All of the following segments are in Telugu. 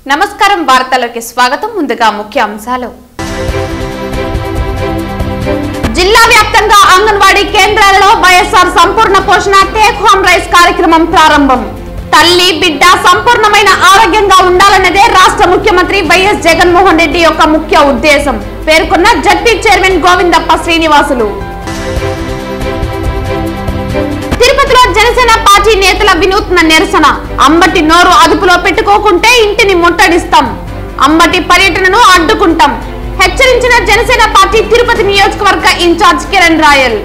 నమస్కారం వార్తలకి స్వాగతం ముందుగా ముఖ్య అంశాలు జిల్లా వ్యాప్తంగా అంగన్వాడీ కేంద్రాలలో వైఎస్ఆర్ సంపూర్ణ పోషణ టేక్ హోమ్ రైస్ కార్యక్రమం ప్రారంభం తల్లి బిడ్డ సంపూర్ణమైన ఆరోగ్యంగా ఉండాలన్నదే రాష్ట్ర ముఖ్యమంత్రి వైఎస్ జగన్మోహన్ రెడ్డి యొక్క ముఖ్య ఉద్దేశం పేర్కొన్న జడ్పీ చైర్మన్ గోవిందప్ప శ్రీనివాసులు తిరుపతిలో జనసేన పార్టీ నేతల వినూత్న నిరసన అంబటి నోరు అదుపులో పెట్టుకోకుంటే ఇంటిని ముట్టడిస్తాం అంబటి పర్యటనను అడ్డుకుంటాం హెచ్చరించిన జనసేన పార్టీ తిరుపతి నియోజకవర్గ ఇన్ఛార్జ్ కిరణ్ రాయల్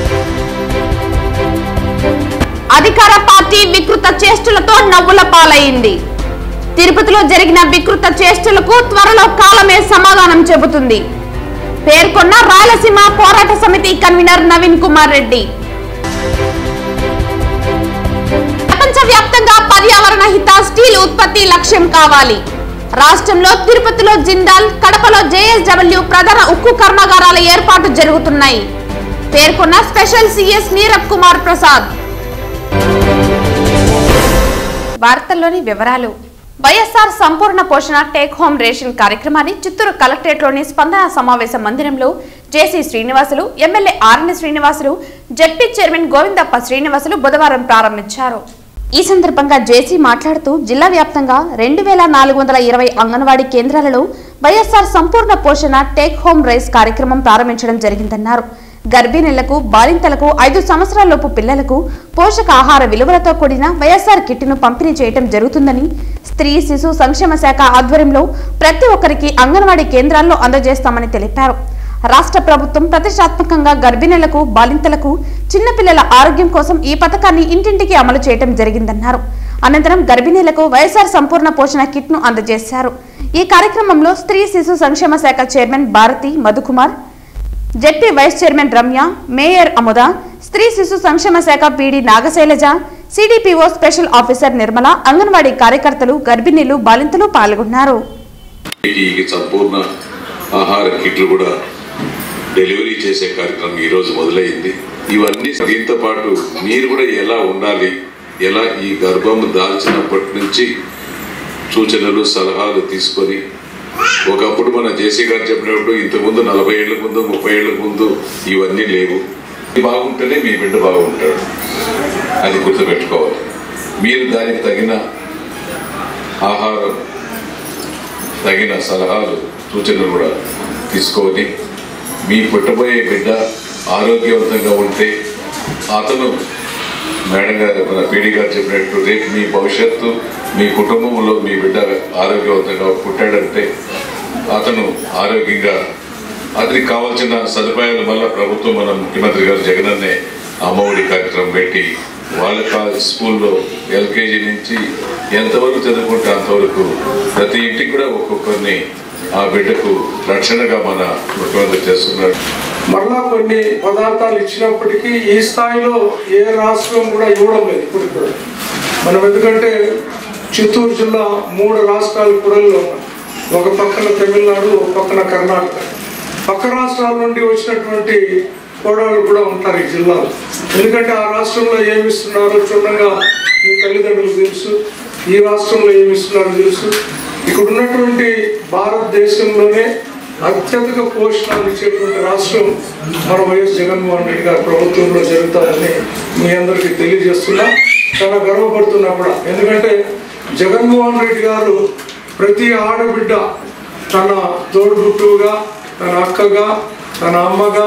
అధికార పార్టీ వికృత చేష్టలతో నవ్వుల పాలైంది తిరుపతిలో జరిగిన వికృత చేష్టలకు త్వరలో కాలమే సమాధానం చెబుతుంది పేర్కొన్న రాయలసీమ పోరాట సమితి కన్వీనర్ నవీన్ కుమార్ రెడ్డి ప్రపంచ వ్యాప్తంగా పర్యావరణ హిత స్టీల్ ఉత్పత్తి లక్ష్యం కావాలి రాష్ట్రంలో తిరుపతిలో జిందాల్ కడపలో జేఎస్డబ్ల్యూ ప్రధాన ఉక్కు కర్మాగారాల ఏర్పాటు జరుగుతున్నాయి పేర్కొన్న స్పెషల్ సిఎస్ నీరబ్ కుమార్ ప్రసాద్ వార్తల్లోని వివరాలు వైఎస్ఆర్ సంపూర్ణ పోషణ టేక్ హోమ్ రేషన్ కార్యక్రమాన్ని చిత్తూరు కలెక్టరేట్లోని స్పందన సమావేశ మందిరంలో JC Srinivasulu MLA RN Srinivasulu ZP chairman Govindappa Srinivasulu బుధవారం ప్రారంభించారు ఈ సందర్భంగా జేసీ మాట్లాడుతూ జిల్లా వ్యాప్తంగా రెండు వేల నాలుగు వందల ఇరవై అంగన్వాడీ కేంద్రాలలో వైఎస్ఆర్ సంపూర్ణ పోషణ టేక్ హోమ్ రైస్ కార్యక్రమం ప్రారంభించడం జరిగిందన్నారు గర్భిణీలకు బాలింతలకు ఐదు సంవత్సరాలలోపు పిల్లలకు పోషకాహార విలువలతో కూడిన వైఎస్ఆర్ కిట్ను పంపిణీ చేయడం జరుగుతుందని స్త్రీ శిశు సంక్షేమ శాఖ ఆధ్వర్యంలో ప్రతి ఒక్కరికి అంగన్వాడీ కేంద్రాల్లో అందజేస్తామని తెలిపారు రాష్ట్ర ప్రభుత్వం ప్రతిష్టాత్మకంగా గర్భిణీలకు బాలింతలకు చిన్నపిల్లల ఆరోగ్యం కోసం ఈ పథకాన్ని ఇంటింటికి అమలు చేయడం జరిగిందన్నారు అనంతరం గర్భిణీలకు వైఎస్ఆర్ సంపూర్ణ పోషణ కిట్ను అందజేశారు ఈ కార్యక్రమంలో స్త్రీ శిశు సంక్షేమ శాఖ chairman Bharathi Madhukumar ZP vice chairman Ramya mayor Amudha స్త్రీ శిశు సంక్షేమ శాఖ PD Nagashailaja CDPO special officer Nirmala anganwadi కార్యకర్తలు గర్భిణీలు బాలింతలు పాల్గొన్నారు ఈ సంపూర్ణ ఆహార కిట్లు కూడా డెలివరీ చేసే కార్యక్రమం ఈరోజు మొదలైంది ఇవన్నీ దీంతో పాటు మీరు కూడా ఎలా ఉండాలి ఎలా ఈ గర్భం దాల్చినప్పటి నుంచి సూచనలు సలహాలు తీసుకొని ఒకప్పుడు మన జేసీ గారు చెప్పినప్పుడు ఇంతకుముందు నలభై ఏళ్ళ ముందు ముప్పై ఏళ్ళ ముందు ఇవన్నీ లేవు ఇది బాగుంటేనే మీ బిడ్డ బాగుంటాడు అది గుర్తుపెట్టుకోవాలి మీరు దానికి తగిన ఆహారం తగిన సలహాలు సూచనలు కూడా తీసుకొని మీ పుట్టబోయే బిడ్డ ఆరోగ్యవంతంగా ఉంటే అతను మేడం గారు మన పీడి గారు చెప్పినట్టు రేపు మీ భవిష్యత్తు మీ కుటుంబంలో మీ బిడ్డ ఆరోగ్యవంతంగా పుట్టాడంటే అతను ఆరోగ్యంగా అతనికి కావాల్సిన సదుపాయాలు మళ్ళీ ప్రభుత్వం మన ముఖ్యమంత్రి గారు జగనన్నే అమ్మఒడి కార్యక్రమం పెట్టి వాళ్ళ కా- స్కూల్లో ఎల్కేజీ నుంచి ఎంతవరకు చదువుకుంటే అంతవరకు ప్రతి ఇంటికి కూడా ఒక్కొక్కరిని ఆ బిడ్డకు రక్షణగా మన ముఖ్యమంత్రి చేస్తున్నాడు మరలా కొన్ని పదార్థాలు ఇచ్చినప్పటికీ ఈ స్థాయిలో ఏ రాష్ట్రం కూడా ఇవ్వడం లేదు ఇప్పుడు కూడా మనం ఎందుకంటే చిత్తూరు జిల్లా మూడు రాష్ట్రాలు కూడా ఉన్నాయి ఒక పక్కన తమిళనాడు ఒక పక్కన కర్ణాటక పక్క రాష్ట్రాల నుండి వచ్చినటువంటి కోడళ్ళు కూడా ఉంటారు ఈ జిల్లాలో ఎందుకంటే ఆ రాష్ట్రంలో ఏమి ఇస్తున్నారో క్షుణ్ణంగా మీ తల్లిదండ్రులకు తెలుసు ఈ రాష్ట్రంలో ఏమి ఇస్తున్నారో తెలుసు ఇక్కడ ఉన్నటువంటి భారతదేశంలోనే అత్యధిక పోషణలు ఇచ్చేటువంటి రాష్ట్రం మన వైఎస్ జగన్మోహన్ రెడ్డి గారి ప్రభుత్వంలో జరుగుతారని మీ అందరికీ తెలియజేస్తున్నా చాలా గర్వపడుతున్నా కూడా ఎందుకంటే జగన్మోహన్ రెడ్డి గారు ప్రతి ఆడబిడ్డ తన తోడుబుట్టువుగా తన అక్కగా తన అమ్మగా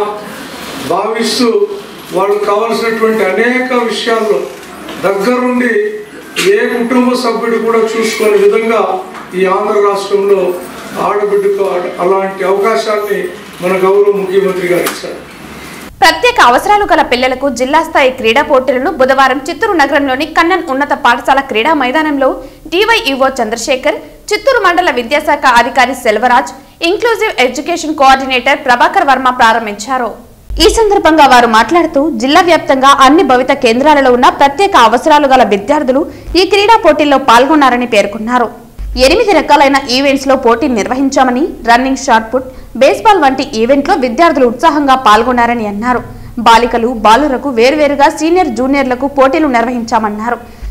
భావిస్తూ వాళ్ళకు కావలసినటువంటి అనేక విషయాల్లో దగ్గరుండి ఏ కుటుంబ సభ్యుడు కూడా చూసుకునే విధంగా ఈ ఆంధ్ర రాష్ట్రంలో ఆడబిడ్డకు అలాంటి అవకాశాన్ని మన గౌరవ ముఖ్యమంత్రి గారు ఇచ్చారు ప్రత్యేక అవసరాలు గల పిల్లలకు జిల్లా స్థాయి క్రీడా పోటీలను బుధవారం చిత్తూరు నగరంలోని కన్నన్ ఉన్నత పాఠశాల క్రీడా మైదానంలో డివైఈఓ చంద్రశేఖర్ చిత్తూరు మండల విద్యాశాఖ అధికారి Selvaraj inclusive education coordinator Prabhakar Varma ప్రారంభించారు ఈ సందర్భంగా వారు మాట్లాడుతూ జిల్లా వ్యాప్తంగా అన్ని భవిత కేంద్రాలలో ఉన్న ప్రత్యేక అవసరాలు గల విద్యార్థులు ఈ క్రీడా పోటీల్లో పాల్గొన్నారని పేర్కొన్నారు ఎనిమిది రకాలైన ఈవెంట్స్ లో పోటీ నిర్వహించామని రన్నింగ్ షాట్ పుట్ బేస్బాల్ వంటి ఈవెంట్లో విద్యార్థులు ఉత్సాహంగా పాల్గొన్నారని అన్నారు బాలికలు బాలురకు వేర్వేరుగా సీనియర్ జూనియర్లకు పోటీలు నిర్వహించామన్నారు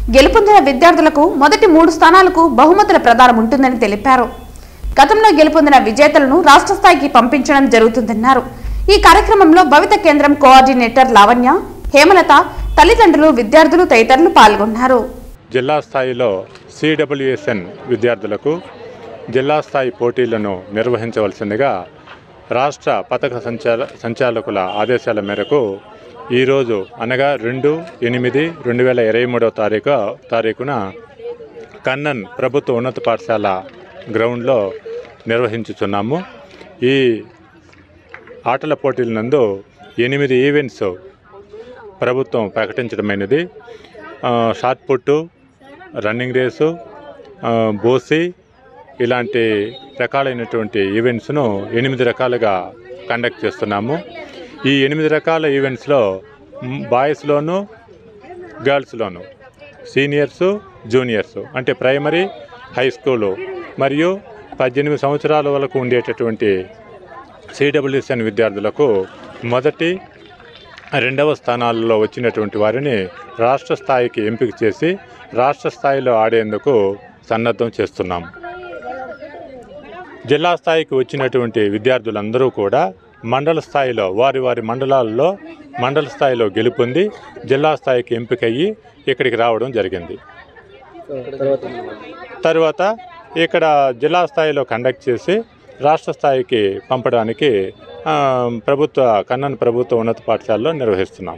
గెలుపొందిన విద్యార్థులకు మొదటి మూడు స్థానాలకు బహుమతుల ప్రదానం ఉంటుందని తెలిపారు గతంలో గెలుపొందిన విజేతలను రాష్ట్ర స్థాయికి పంపించడం జరుగుతుందన్నారు ఈ కార్యక్రమంలో భవిత కేంద్రం కోఆర్డినేటర్ లావణ్య హేమలత తల్లిదండ్రులు విద్యార్థులు తదితరులు పాల్గొన్నారు జిల్లా స్థాయిలో సిడబ్ల్యూఎస్ఎన్ విద్యార్థులకు జిల్లా స్థాయి పోటీలను నిర్వహించవలసిందిగా రాష్ట్ర పథక సంచాల సంచాలకుల ఆదేశాల మేరకు ఈరోజు అనగా రెండు ఎనిమిది రెండు వేల ఇరవై మూడవ తారీఖు తారీఖున కన్నన్ ప్రభుత్వ ఉన్నత పాఠశాల గ్రౌండ్లో నిర్వహించుచున్నాము ఈ ఆటల పోటీల నందు ఎనిమిది ఈవెంట్స్ ప్రభుత్వం ప్రకటించడమైనది ఆ, షార్ట్ పుట్టు రన్నింగ్ రేసు ఆ, బోసి ఇలాంటి రకాలైనటువంటి ఈవెంట్స్ను ఎనిమిది రకాలుగా కండక్ట్ చేస్తున్నాము ఈ ఎనిమిది రకాల ఈవెంట్స్లో మ్, బాయ్స్లోను గర్ల్స్లోను సీనియర్సు జూనియర్సు అంటే ప్రైమరీ హై స్కూలు మరియు పద్దెనిమిది సంవత్సరాల వరకు ఉండేటటువంటి సిడబ్ల్యూఎస్ఎన్ విద్యార్థులకు మొదటి రెండవ స్థానాలలో వచ్చినటువంటి వారిని రాష్ట్ర స్థాయికి ఎంపిక చేసి రాష్ట్ర స్థాయిలో ఆడేందుకు సన్నద్ధం చేస్తున్నాం జిల్లా స్థాయికి వచ్చినటువంటి విద్యార్థులందరూ కూడా మండల స్థాయిలో వారి వారి మండలాల్లో మండల స్థాయిలో గెలుపొంది జిల్లా స్థాయికి ఎంపికయ్యి ఇక్కడికి రావడం జరిగింది తర్వాత ఇక్కడ జిల్లా స్థాయిలో కండక్ట్ చేసి రాష్ట్ర స్థాయికి పంపడానికి ఆ, ప్రభుత్వ కన్నన్ ప్రభుత్వ ఉన్నత పాఠశాలలో నిర్వహిస్తున్నాం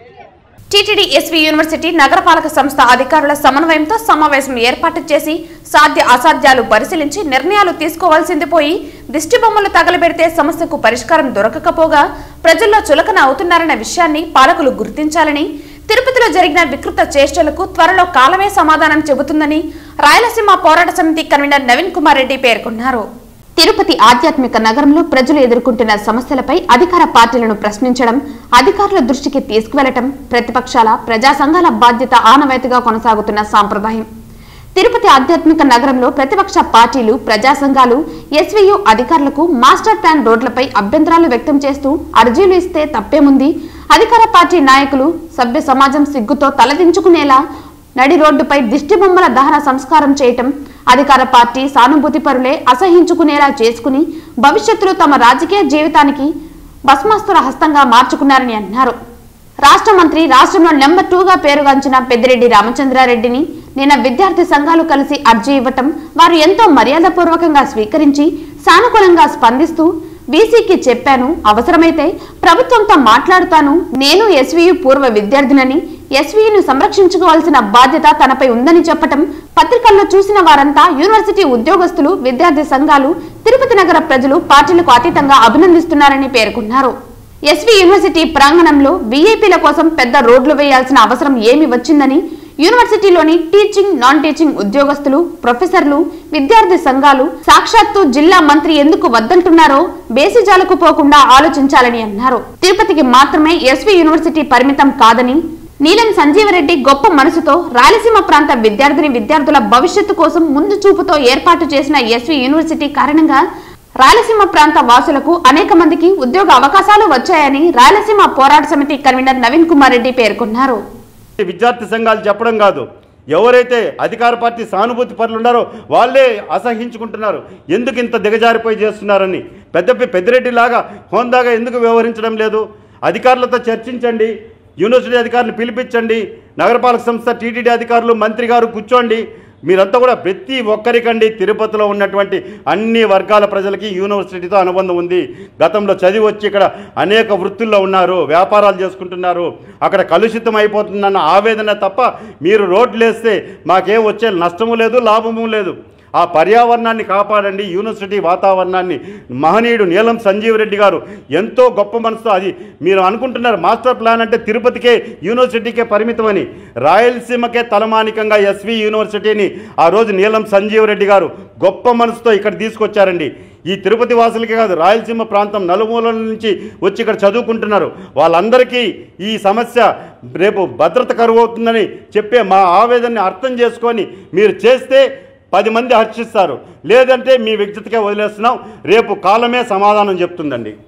టీటీడీ ఎస్వి యూనివర్సిటీ నగరపాలక సంస్థ అధికారుల సమన్వయంతో సమావేశం ఏర్పాటు చేసి సాధ్య అసాధ్యాలు పరిశీలించి నిర్ణయాలు తీసుకోవాల్సింది పోయి దిష్టి బొమ్మలు తగలబెడితే సమస్యకు పరిష్కారం దొరకకపోగా ప్రజల్లో చులకన అవుతున్నారన్న విషయాన్ని పాలకులు గుర్తించాలని తిరుపతిలో జరిగిన వికృత చేష్టలకు త్వరలో కాలమే సమాధానం చెబుతుందని రాయలసీమ పోరాట సమితి కన్వీనర్ నవీన్ కుమార్ రెడ్డి పేర్కొన్నారు తిరుపతి ఆధ్యాత్మిక నగరంలో ప్రజలు ఎదుర్కొంటున్న సమస్యలపై అధికార పార్టీలను ప్రశ్నించడం అధికారుల దృష్టికి తీసుకువెళ్లటం ప్రతిపక్షాల ప్రజా సంఘాల బాధ్యత ఆనవాయితీగా కొనసాగుతున్న సాంప్రదాయం తిరుపతి ఆధ్యాత్మిక నగరంలో ప్రతిపక్ష పార్టీలు ప్రజా సంఘాలు ఎస్వీయు అధికారులకు మాస్టర్ ప్లాన్ రోడ్లపై అభ్యంతరాలు వ్యక్తం చేస్తూ అర్జీలు ఇస్తే తప్పేముంది అధికార పార్టీ నాయకులు సభ్య సమాజం సిగ్గుతో తలదించుకునేలా నడి రోడ్డుపై దిష్టి బొమ్మల దహన సంస్కారం చేయటం అధికార పార్టీ సానుభూతి పరులే అసహించుకునేలా చేసుకుని భవిష్యత్తులో తమ రాజకీయ జీవితానికి భస్మాస్తుల హస్తంగా మార్చుకున్నారని అన్నారు రాష్ట్ర మంత్రి రాష్ట్రంలో నెంబర్ టూగా పేరుగాంచిన పెద్దిరెడ్డి రామచంద్రారెడ్డిని నిన్న విద్యార్థి సంఘాలు కలిసి అర్జీ ఇవ్వటం వారు ఎంతో మర్యాదపూర్వకంగా స్వీకరించి సానుకూలంగా స్పందిస్తూ వీసీకి చెప్పాను అవసరమైతే ప్రభుత్వంతో మాట్లాడుతాను నేను ఎస్వీయు పూర్వ విద్యార్థినని ఎస్వీయును సంరక్షించుకోవాల్సిన బాధ్యత తనపై ఉందని చెప్పటం పత్రికల్లో చూసిన వారంతా యూనివర్సిటీ ఉద్యోగస్తులు విద్యార్థి సంఘాలు తిరుపతి నగర ప్రజలు పార్టీలకు అతీతంగా అభినందిస్తున్నారని పేర్కొన్నారు ఎస్వి యూనివర్సిటీ ప్రాంగణంలో వీఐపీల కోసం పెద్ద రోడ్లు వేయాల్సిన అవసరం ఏమి వచ్చిందని యూనివర్సిటీలోని టీచింగ్ నాన్ టీచింగ్ ఉద్యోగస్తులు ప్రొఫెసర్లు విద్యార్థి సంఘాలు సాక్షాత్తు జిల్లా మంత్రి ఎందుకు వద్దంటున్నారో బేసిజాలకు పోకుండా ఆలోచించాలని అన్నారు తిరుపతికి మాత్రమే ఎస్వి యూనివర్సిటీ పరిమితం కాదని నీలం సంజీవరెడ్డి గొప్ప మనసుతో రాయలసీమ ప్రాంత విద్యార్థిని విద్యార్థుల భవిష్యత్తు కోసం ముందు చూపుతో ఏర్పాటు చేసిన ఎస్వి యూనివర్సిటీ కారణంగా రాయలసీమ ప్రాంత వాసులకు అనేక మందికి ఉద్యోగ అవకాశాలు వచ్చాయని రాయలసీమ పోరాట సమితి కన్వీనర్ నవీన్ కుమార్ రెడ్డి పేర్కొన్నారు విద్యార్థి సంఘాలు చెప్పడం కాదు ఎవరైతే అధికార పార్టీ సానుభూతి పరులు ఉన్నారో వాళ్ళే అసహించుకుంటున్నారు ఎందుకు ఇంత దిగజారిపోయి చేస్తున్నారని పెద్ద పెద్దిరెడ్డి లాగా హోందాగా ఎందుకు వ్యవహరించడం లేదు అధికారులతో చర్చించండి యూనివర్సిటీ అధికారులు పిలిపించండి నగరపాలక సంస్థ టీటీడీ అధికారులు మంత్రి గారు కూర్చోండి మీరంతా కూడా ప్రతి ఒక్కరికండి తిరుపతిలో ఉన్నటువంటి అన్ని వర్గాల ప్రజలకి యూనివర్సిటీతో అనుబంధం ఉంది గతంలో చదివి వచ్చి ఇక్కడ అనేక వృత్తుల్లో ఉన్నారు వ్యాపారాలు చేసుకుంటున్నారు అక్కడ కలుషితం అయిపోతుందన్న ఆవేదన తప్ప మీరు రోడ్లు వేస్తే మాకేం వచ్చే నష్టము లేదు లాభము లేదు ఆ పర్యావరణాన్ని కాపాడండి యూనివర్సిటీ వాతావరణాన్ని మహనీయుడు నీలం సంజీవ్ రెడ్డి గారు ఎంతో గొప్ప మనసుతో అది మీరు అనుకుంటున్నారు మాస్టర్ ప్లాన్ అంటే తిరుపతికే యూనివర్సిటీకే పరిమితమని రాయలసీమకే తలమానికంగా ఎస్వి యూనివర్సిటీని ఆ రోజు నీలం సంజీవ్ రెడ్డి గారు గొప్ప మనసుతో ఇక్కడ తీసుకొచ్చారండి ఈ తిరుపతి వాసులకే కాదు రాయలసీమ ప్రాంతం నలుమూలల నుంచి వచ్చి ఇక్కడ చదువుకుంటున్నారు వాళ్ళందరికీ ఈ సమస్య రేపు భద్రత కరువు అవుతుందని చెప్పే మా ఆవేదనని అర్థం చేసుకొని మీరు చేస్తే పది మంది హర్షిస్తారు లేదంటే మీ విజ్ఞతకే వదిలేస్తున్నాం రేపు కాలమే సమాధానం చెప్తుందండి తిరుపతి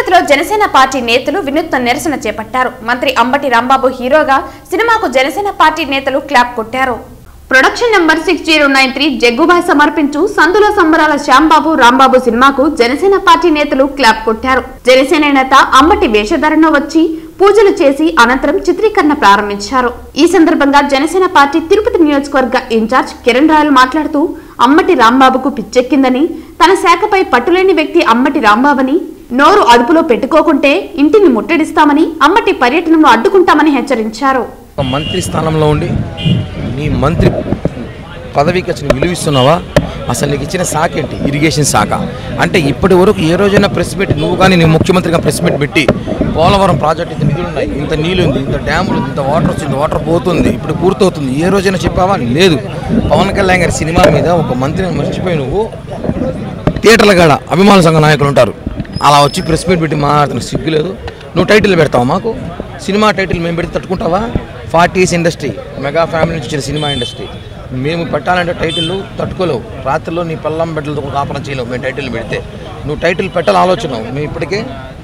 తిరుపతిలో జనసేన పార్టీ నేతలు వినూత్న నిరసన చేపట్టారు మంత్రి అంబటి రాంబాబు హీరోగా సినిమాకు జనసేన పార్టీ నేతలు క్లాప్ కొట్టారు production number six zero nine three Jaggubhai సమర్పించు సందుల సంబరాల శ్యాంబాబు రాంబాబు సినిమాకు జనసేన పార్టీ నేతలు క్లాప్ కొట్టారు జనసేన నేత అంబటి వేషధారణ వచ్చి పూజలు చేసి అనంతరం చిత్రీకరణ ప్రారంభించారు ఈ సందర్భంగా జనసేన పార్టీ తిరుపతి నియోజకవర్గ ఇన్ఛార్జ్ కిరణ్ రాయల్ మాట్లాడుతూ అమ్మటి రాంబాబుకు పిచ్చెక్కిందని తన శాఖపై పట్టులేని వ్యక్తి అమ్మటి రాంబాబుని నోరు అదుపులో పెట్టుకోకుంటే ఇంటిని ముట్టడిస్తామని అమ్మటి పర్యటనను అడ్డుకుంటామని హెచ్చరించారు ఒక మంత్రి స్థానంలో ఉండి నీ మంత్రి పదవికి అసలు విలువిస్తున్నావా అసలు నీకు ఇచ్చిన శాఖ ఏంటి ఇరిగేషన్ శాఖ అంటే ఇప్పటి వరకు ఏ రోజైనా ప్రెస్ మీట్ నువ్వు కానీ నీ ముఖ్యమంత్రిగా ప్రెస్ మీట్ పెట్టి పోలవరం ప్రాజెక్ట్ ఇంత నిధులు ఉన్నాయి ఇంత నీళ్ళు ఉంది ఇంత డ్యాములు ఉంది ఇంత వాటర్ వస్తుంది వాటర్ పోతుంది ఇప్పుడు పూర్తవుతుంది ఏ రోజైనా చెప్పావా లేదు పవన్ కళ్యాణ్ గారి సినిమా మీద ఒక మంత్రిని మర్చిపోయి నువ్వు థియేటర్ల కాడ అభిమాన సంఘ నాయకులు ఉంటారు అలా వచ్చి ప్రెస్ మీట్ పెట్టి మాట్లాడుతున్న సిగ్గు లేదు నువ్వు టైటిల్ పెడతావా మాకు సినిమా టైటిల్ మేము పెడితే తట్టుకుంటావా forty years industry mega family నుంచి వచ్చిన సినిమా ఇండస్ట్రీ మేము పెట్టాలంటే టైటిల్ తట్టుకోలేవు రాత్రిలో నీ పల్లం బిడ్డలతో కూడా కాపురం చేయలేవు మేము టైటిల్ పెడితే నువ్వు టైటిల్ పెట్టాలని ఆలోచన మేము ఇప్పటికే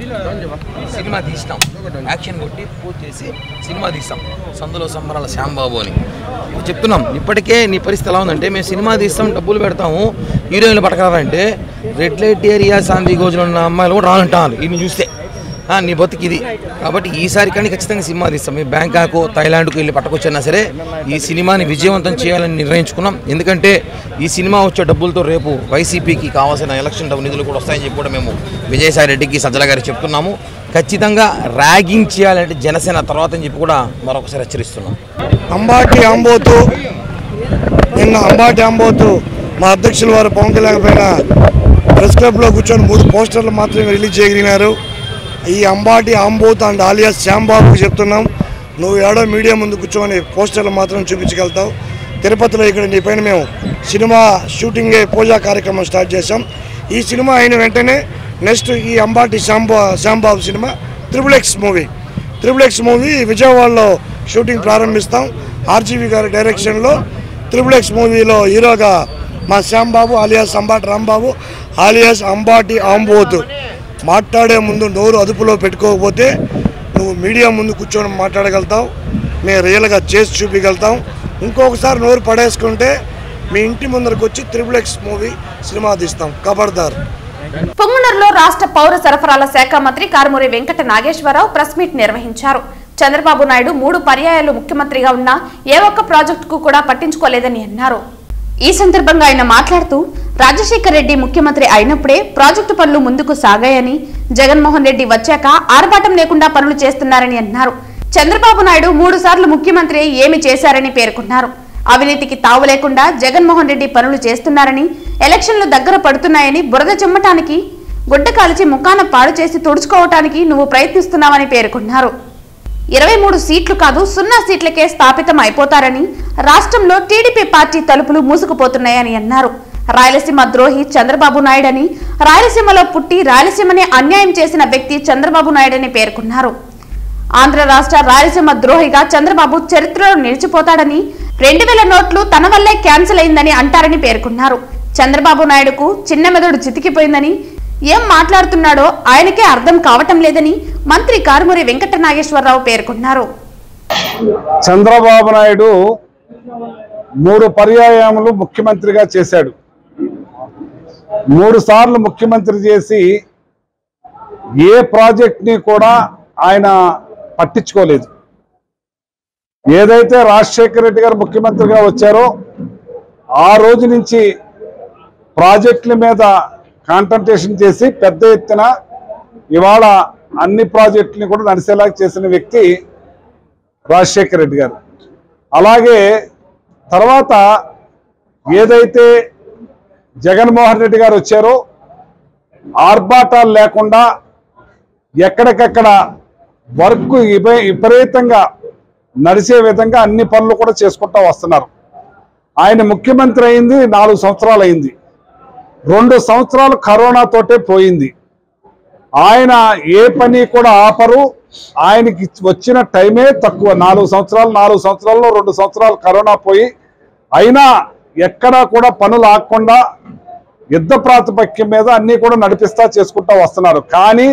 సినిమా తీసినాం యాక్షన్ కొట్టి పూర్తి చేసి సినిమా తీస్తాం సందులో సంబరాల శ్యాంబాబు అని చెప్తున్నాం ఇప్పటికే నీ పరిస్థితి ఎలా ఉందంటే మేము సినిమా తీస్తాం డబ్బులు పెడతాము హీరోయిన్లు పట్టకరారంటే రెడ్ లైట్ ఏరియా శాంతి గోజులు ఉన్న అమ్మాయిలు కూడా రానంటారు ఇన్ని చూస్తే ఆ, నీ బతుకు ఇది కాబట్టి ఈసారి కానీ ఖచ్చితంగా సినిమా తీస్తాం మేము బ్యాంకాక్ థైలాండ్కు వెళ్ళి పట్టుకొచ్చినా సరే ఈ సినిమాని విజయవంతం చేయాలని నిర్ణయించుకున్నాం ఎందుకంటే ఈ సినిమా వచ్చే డబ్బులతో రేపు వైసీపీకి కావాల్సిన ఎలక్షన్ డబ్బు నిధులు కూడా వస్తాయని చెప్పి కూడా మేము విజయసాయి రెడ్డికి సజ్జల గారికి చెప్తున్నాము ఖచ్చితంగా ర్యాగింగ్ చేయాలంటే జనసేన తర్వాత అని చెప్పి కూడా మరొకసారి హెచ్చరిస్తున్నాం అంబాటి అంబోతు నిన్న అంబాటి అంబోతు మా అధ్యక్షుల వారు పవన్ కళ్యాణ్ పైన ప్రెస్ క్లబ్లో కూర్చొని మూడు పోస్టర్లు మాత్రమే రిలీజ్ చేయగలిగినారు ఈ అంబాటి అంబోతు అండ్ ఆలియాస్ శ్యాంబాబుకి చెప్తున్నాం నువ్వు ఏడో మీడియా ముందు కూర్చొని పోస్టర్లు మాత్రం చూపించగలుగుతావు తిరుపతిలో ఇక్కడ నీ పైన మేము సినిమా షూటింగ్ పూజా కార్యక్రమం స్టార్ట్ చేశాం ఈ సినిమా అయిన వెంటనే నెక్స్ట్ ఈ అంబాటి శ్యాంబా Shyambabu cinema triple X movie triple X movie విజయవాడలో షూటింగ్ ప్రారంభిస్తాం ఆర్జీవి గారి డైరెక్షన్లో త్రిబుల్ ఎక్స్ మూవీలో హీరోగా మా శ్యాంబాబు ఆలియాస్ అంబాటి రాంబాబు ఆలియాస్ అంబాటి ఆంబోతు మాట్లాడే ముందు నోరు అదుపులో పెట్టుకోకపోతే నువ్వు మీడియా ముందు కూర్చొని మాట్లాడగలుగుతావు మేము రియల్గా చేసి చూపించగలుగుతాం ఇంకొకసారి నోరు పడేసుకుంటే మీ ఇంటి ముందరకు వచ్చి త్రిబుల్ ఎక్స్ మూవీ సినిమా తీస్తాం ఖబర్దార్ పొంగునూరులో రాష్ట్ర పౌర సరఫరాల శాఖ మంత్రి కారుమూరి వెంకట నాగేశ్వరరావు ప్రెస్ మీట్ నిర్వహించారు చంద్రబాబు నాయుడు మూడు పర్యాయాలు ముఖ్యమంత్రిగా ఉన్నా ఏ ఒక్క ప్రాజెక్టుకు కూడా పట్టించుకోలేదని అన్నారు ఈ సందర్భంగా ఆయన మాట్లాడుతూ రాజశేఖర్ రెడ్డి ముఖ్యమంత్రి అయినప్పుడే ప్రాజెక్టు పనులు ముందుకు సాగాయని జగన్మోహన్ రెడ్డి వచ్చాక ఆర్భాటం లేకుండా పనులు చేస్తున్నారని అన్నారు చంద్రబాబు నాయుడు మూడు సార్లు ముఖ్యమంత్రి అయి ఏమి చేశారని పేర్కొన్నారు అవినీతికి తావు లేకుండా జగన్మోహన్ రెడ్డి పనులు చేస్తున్నారని ఎలక్షన్లు దగ్గర పడుతున్నాయని బురద చెమ్మటానికి గుడ్డ కాల్చి ముఖాన పాడు చేసి తుడుచుకోవటానికి నువ్వు ప్రయత్నిస్తున్నావని పేర్కొన్నారు ఇరవై మూడు సీట్లు కాదు సున్నా సీట్లకే స్థాపితం అయిపోతారని రాష్ట్రంలో టీడీపీ పార్టీ తలుపులు మూసుకుపోతున్నాయని అన్నారు రాయలసీమ ద్రోహి చంద్రబాబు నాయుడని రాయలసీమలో పుట్టి రాయలసీమనే అన్యాయం చేసిన వ్యక్తి చంద్రబాబు నాయుడని పేర్కొన్నారు ఆంధ్ర రాష్ట్ర రాయలసీమ ద్రోహిగా చంద్రబాబు చరిత్రలో నిలిచిపోతాడని రెండు వేల నోట్లు తన వల్లే క్యాన్సిల్ అయిందని అంటారని పేర్కొన్నారు చంద్రబాబు నాయుడుకు చిన్న మెదడు చితికిపోయిందని ఏం మాట్లాడుతున్నాడో ఆయనకే అర్థం కావటం లేదని మంత్రి కారుమూరి వెంకట నాగేశ్వరరావు పేర్కొన్నారు చంద్రబాబు నాయుడు మూడు పర్యాయములు ముఖ్యమంత్రిగా చేశాడు మూడు సార్లు ముఖ్యమంత్రి చేసి ఏ ప్రాజెక్ట్ని కూడా ఆయన పట్టించుకోలేదు ఏదైతే రాజశేఖర రెడ్డి గారు ముఖ్యమంత్రిగా వచ్చారో ఆ రోజు నుంచి ప్రాజెక్టుల మీద కాన్సన్ట్రేషన్ చేసి పెద్ద ఎత్తున ఇవాళ అన్ని ప్రాజెక్టుని కూడా నడిచేలాగా చేసిన వ్యక్తి రాజశేఖర రెడ్డి గారు అలాగే తర్వాత ఏదైతే జగన్మోహన్ రెడ్డి గారు వచ్చారో ఆర్భాటాలు లేకుండా ఎక్కడికక్కడ వర్క్ విప- విపరీతంగా నడిచే విధంగా అన్ని పనులు కూడా చేసుకుంటూ వస్తున్నారు ఆయన ముఖ్యమంత్రి అయింది నాలుగు సంవత్సరాలు అయింది రెండు సంవత్సరాలు కరోనాతోటే పోయింది ఆయన ఏ పని కూడా ఆపరు ఆయనకి వచ్చిన టైమే తక్కువ నాలుగు సంవత్సరాలు నాలుగు సంవత్సరాల్లో రెండు సంవత్సరాలు కరోనా పోయి అయినా ఎక్కడా కూడా పనులు ఆగకుండా యుద్ధ ప్రాతిపత్యం మీద అన్నీ కూడా నడిపిస్తా చేసుకుంటా వస్తున్నారు కానీ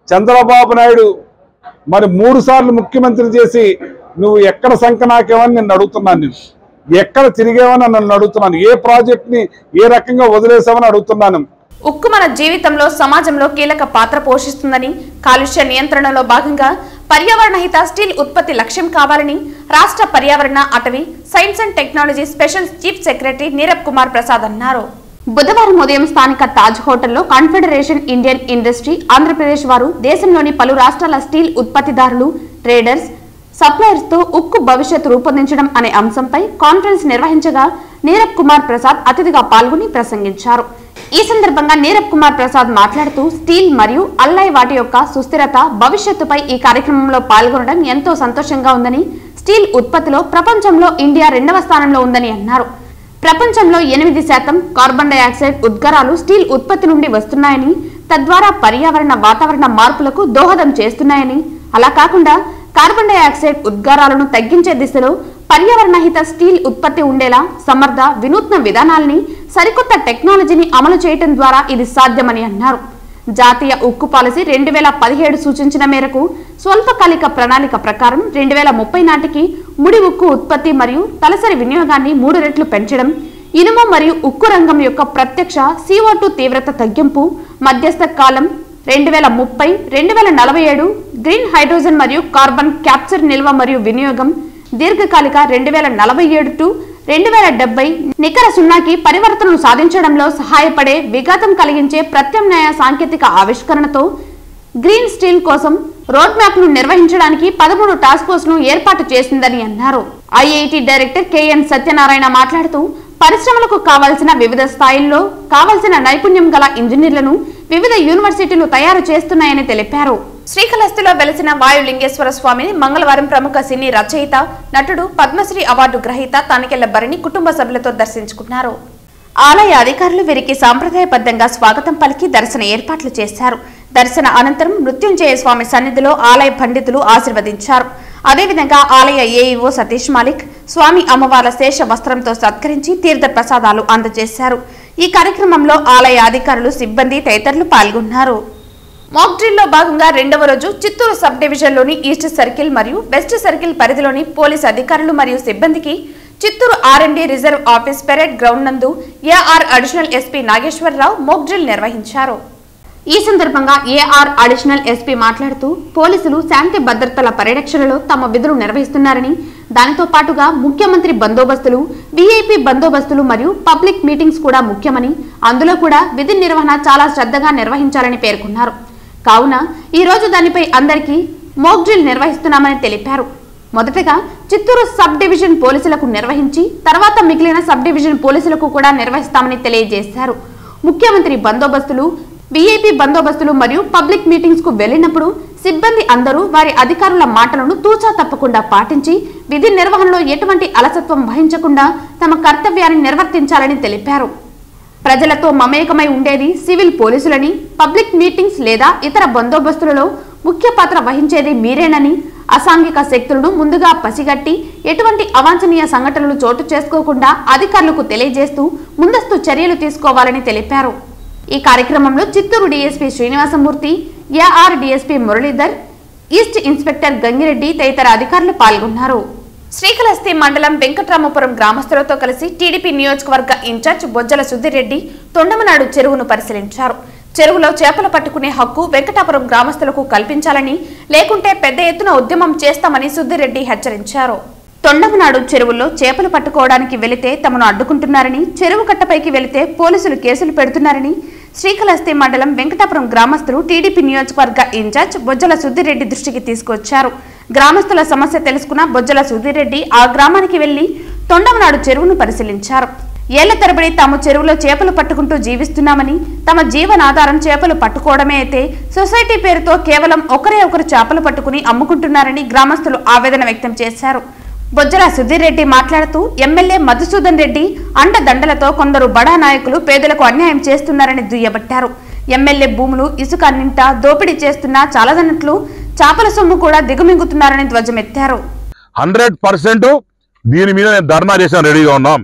చంద్రబాబు నాయుడు మరి మూడు సార్లు ముఖ్యమంత్రి చేసి నువ్వు ఎక్కడ సంఖ నాకేవని నేను అడుగుతున్నాను నేను ఎక్కడ తిరిగేవని నన్ను అడుగుతున్నాను ఏ ప్రాజెక్ట్ని ఏ రకంగా వదిలేసామని అడుగుతున్నాను ఉక్కు మన జీవితంలో సమాజంలో కీలక పాత్ర పోషిస్తుందని కాలుష్య నియంత్రణలో భాగంగా పర్యావరణ హిత స్టీల్ ఉత్పత్తి లక్ష్యం కావాలని రాష్ట్ర పర్యావరణ అటవీ science and technology special chief secretary Neerabh Kumar Prasad అన్నారు బుధవారం ఉదయం స్థానిక తాజ్ హోటల్లో కాన్ఫెడరేషన్ ఇండియన్ ఇండస్ట్రీ ఆంధ్రప్రదేశ్ వారు దేశంలోని పలు రాష్ట్రాల స్టీల్ ఉత్పత్తిదారులు ట్రేడర్స్ సప్లయర్స్ తో ఉక్కు భవిష్యత్తు రూపొందించడం అనే అంశంపై కాన్ఫరెన్స్ నిర్వహించగా నీరబ్ కుమార్ ప్రసాద్ అతిథిగా పాల్గొని ప్రసంగించారు ఈ సందర్భంగా నీరబ్ కుమార్ ప్రసాద్ మాట్లాడుతూ స్టీల్ మరియు అల్లాయ్ వాటి యొక్క సుస్థిరత భవిష్యత్తుపై ఈ కార్యక్రమంలో పాల్గొనడం ఎంతో సంతోషంగా ఉందని స్టీల్ ఉత్పత్తిలో ప్రపంచంలో ఇండియా రెండవ స్థానంలో ఉందని అన్నారు ప్రపంచంలో ఎనిమిది శాతం కార్బన్ డయాక్సైడ్ ఉద్గారాలు స్టీల్ ఉత్పత్తి నుండి వస్తున్నాయని తద్వారా పర్యావరణ వాతావరణ మార్పులకు దోహదం చేస్తున్నాయని అలా కాకుండా కార్బన్ డయాక్సైడ్ ఉద్గారాలను తగ్గించే దిశలో పర్యావరణ హిత స్టీల్ ఉత్పత్తి ఉండేలా సమర్థ వినూత్న విధానాల్ని సరికొత్త టెక్నాలజీని అమలు చేయటం ద్వారా ఇది సాధ్యమని అన్నారు జాతీయ ఉక్కు పాలసీ రెండు వేల పదిహేడు సూచించిన మేరకు స్వల్పకాలిక ప్రణాళిక ప్రకారం రెండు వేల ముప్పై నాటికి ముడి ఉక్కు ఉత్పత్తి మరియు తలసరి వినియోగాన్ని మూడు రెట్లు పెంచడం ఇనుము మరియు ఉక్కు రంగం యొక్క ప్రత్యక్ష CO2 తీవ్రత తగ్గింపు మధ్యస్థ కాలం రెండు వేల ముప్పై రెండు వేల నలభై ఏడు గ్రీన్ హైడ్రోజన్ మరియు కార్బన్ క్యాప్చర్ నిల్వ మరియు వినియోగం దీర్ఘకాలిక రెండు వేల నలభై ఏడు టు రెండు వేల డెబ్బై నికర సున్నాకి పరివర్తనను సాధించడంలో సహాయపడే విఘాతం కలిగించే ప్రత్యామ్నాయ సాంకేతిక ఆవిష్కరణతో గ్రీన్ స్టీల్ కోసం రోడ్ మ్యాప్ ను నిర్వహించడానికి పదమూడు టాస్క్ ఫోర్స్ ను ఏర్పాటు చేసిందని అన్నారు ఐఐటి డైరెక్టర్ కెఎన్ సత్యనారాయణ మాట్లాడుతూ పరిశ్రమలకు కావాల్సిన వివిధ స్థాయిల్లో కావాల్సిన నైపుణ్యం గల ఇంజనీర్లను వివిధ యూనివర్సిటీలు తయారు చేస్తున్నాయని తెలిపారు శ్రీకాళహస్తిలో వెలిసిన వాయులింగేశ్వర స్వామిని మంగళవారం ప్రముఖ సినీ రచయిత నటుడు పద్మశ్రీ అవార్డు గ్రహీత తనికెళ్ల భరణి కుటుంబ సభ్యులతో దర్శించుకున్నారు ఆలయ అధికారులు వీరికి సాంప్రదాయబద్ధంగా స్వాగతం పలికి దర్శన ఏర్పాట్లు చేశారు దర్శన అనంతరం మృత్యుంజయ స్వామి సన్నిధిలో ఆలయ పండితులు ఆశీర్వదించారు అదేవిధంగా ఆలయ ఏఈఓ సతీష్ మాలిక్ స్వామి అమ్మవార్ల శేష వస్త్రంతో సత్కరించి తీర్థ ప్రసాదాలు అందజేశారు ఈ కార్యక్రమంలో ఆలయ అధికారులు సిబ్బంది తదితరులు పాల్గొన్నారు మాక్ డ్రిల్లో భాగంగా రెండవ రోజు చిత్తూరు సబ్ డివిజన్లోని ఈస్ట్ సర్కిల్ మరియు వెస్ట్ సర్కిల్ పరిధిలోని పోలీస్ అధికారులు మరియు సిబ్బందికి Chittoor RMD reserve office parade ground నందు AR additional SP Nageswararao mock drill నిర్వహించారు ఈ సందర్భంగా ఏఆర్ అడిషనల్ ఎస్పీ మాట్లాడుతూ పోలీసులు శాంతి భద్రతల పరిరక్షణలో తమ విధులు నిర్వహిస్తున్నారని దానితో పాటుగా ముఖ్యమంత్రి బందోబస్తులు వీఐపీ బందోబస్తులు మరియు పబ్లిక్ మీటింగ్స్ కూడా ముఖ్యమని అందులో కూడా విధి నిర్వహణ చాలా శ్రద్ధగా నిర్వహించాలని పేర్కొన్నారు కావున ఈ రోజు దానిపై అందరికీ మోక్ డ్రిల్ నిర్వహిస్తున్నామని తెలిపారు మొదటగా చిత్తూరు సబ్ డివిజన్ పోలీసులకు నిర్వహించి తర్వాత మిగిలిన సబ్ డివిజన్ పోలీసులకు కూడా నిర్వహిస్తామని తెలియజేశారు ముఖ్యమంత్రి బందోబస్తులు వీఐపీ బందోబస్తులు మరియు పబ్లిక్ మీటింగ్స్ కు వెళ్లినప్పుడు సిబ్బంది అందరూ వారి అధికారుల మాటలను తూచా తప్పకుండా పాటించి విధి నిర్వహణలో ఎటువంటి అలసత్వం వహించకుండా తమ కర్తవ్యాన్ని నిర్వర్తించాలని తెలిపారు ప్రజలతో మమేకమై ఉండేది సివిల్ పోలీసులని పబ్లిక్ మీటింగ్స్ లేదా ఇతర బందోబస్తులలో ముఖ్య పాత్ర వహించేది మీరేనని అసాంఘిక శక్తులను ముందుగా పసిగట్టి ఎటువంటి అవాంఛనీయ సంఘటనలు చోటు చేసుకోకుండా అధికారులకు తెలియజేస్తూ ముందస్తు చర్యలు తీసుకోవాలని తెలిపారు ఈ కార్యక్రమంలో Chittoor DSP Srinivasamurthy AR DSP Muralidhar east inspector Gangireddy తదితర అధికారులు పాల్గొన్నారు శ్రీకాళహస్తి మండలం వెంకట్రామపురం గ్రామస్తులతో కలిసి టీడీపీ నియోజకవర్గ ఇన్ఛార్జ్ బొజ్జల సుధిరెడ్డి తొండమనాడు చెరువును పరిశీలించారు చెరువులో చేపలు పట్టుకునే హక్కు వెంకటాపురం గ్రామస్తులకు కల్పించాలని లేకుంటే పెద్ద ఎత్తున ఉద్యమం చేస్తామని సుధిరెడ్డి హెచ్చరించారు తొండమనాడు చెరువుల్లో చేపలు పట్టుకోవడానికి వెళితే తమను అడ్డుకుంటున్నారని చెరువు కట్టపైకి వెళితే పోలీసులు కేసులు పెడుతున్నారని శ్రీకాళహస్తి మండలం వెంకటాపురం గ్రామస్తులు టీడీపీ నియోజకవర్గ ఇన్ఛార్జ్ బొజ్జల సుధిరెడ్డి దృష్టికి తీసుకొచ్చారు గ్రామస్తుల సమస్య తెలుసుకున్న బొజ్జల సుధిరెడ్డి ఆ గ్రామానికి వెళ్లి తొండమనాడు చెరువును పరిశీలించారు ఏళ్ల తరబడి తాము చెరువులో చేపలు పట్టుకుంటూ జీవిస్తున్నామని తమ జీవనాధారం చేపలు పట్టుకోవడమే అయితే సొసైటీ పేరుతో కేవలం ఒకరే ఒకరు చేపలు పట్టుకుని అమ్ముకుంటున్నారని గ్రామస్తులు ఆవేదన వ్యక్తం చేశారు బొజ్జల సుధీర్ రెడ్డి మాట్లాడుతూ ఎమ్మెల్యే మధుసూదన్ రెడ్డి అండదండలతో కొందరు బడా నాయకులు పేదలకు అన్యాయం చేస్తున్నారని దుయ్యబట్టారు ఎమ్మెల్యే భూములు ఇసుక నింటా దోపిడీ చేస్తున్నా చాలదన్నట్లు చేపల సొమ్ము కూడా దిగుమింగుతున్నారని ధ్వజమెత్తారు హండ్రెడ్ పర్సెంట్ దీని మీద నేను ధర్నా చేసాను రెడీగా ఉన్నాం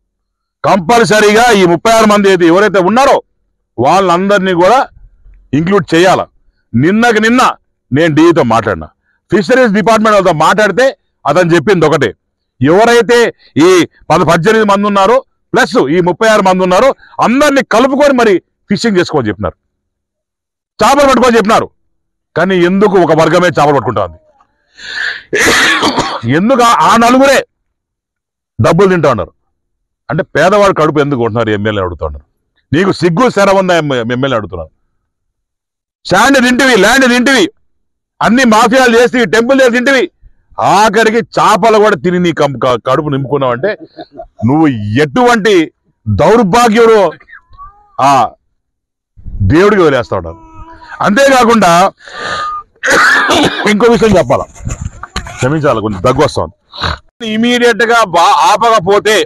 కంపల్సరీగా ఈ ముప్పై ఆరు మంది అయితే ఎవరైతే ఉన్నారో వాళ్ళందరినీ కూడా ఇంక్లూడ్ చేయాల నిన్నకి నిన్న నేను డీతో మాట్లాడినా ఫిషరీస్ డిపార్ట్మెంట్ వాళ్ళతో మాట్లాడితే అతను చెప్పింది ఒకటే ఎవరైతే ఈ పద పద్దెనిమిది మంది ఉన్నారో ప్లస్ ఈ ముప్పై ఆరు మంది ఉన్నారో అందరినీ కలుపుకొని మరి ఫిషింగ్ చేసుకోమని చెప్పినారు చేపలు పట్టుకొని చెప్పినారు కానీ ఎందుకు ఒక వర్గమే చేపలు పట్టుకుంటుంది ఎందుకు ఆ- ఆ నలుగురే డబ్బులు తింటా ఉన్నారు అంటే పేదవాడు కడుపు ఎందుకు కొంటున్నారు ఎమ్మెల్యే అడుగుతున్నారు నీకు సిగ్గు శర ఉందా ఎమ్- ఎమ్మెల్యే అడుగుతున్నారు శాండ్ తింటివి ల్యాండ్ తింటివి అన్ని మాఫియాలు చేసి టెంపుల్ చేసి తింటివి ఆఖరికి చేపలు కూడా తిని నీ కం- క- కడుపు నింపుకున్నావు అంటే నువ్వు ఎటువంటి దౌర్భాగ్యుడు ఆ దేవుడికి వదిలేస్తా ఉంటారు అంతేకాకుండా ఇంకో విషయం చెప్పాలా క్షమించాలి కొంచెం దగ్గు వస్తుంది ఇమీడియట్ గా బా ఆపకపోతే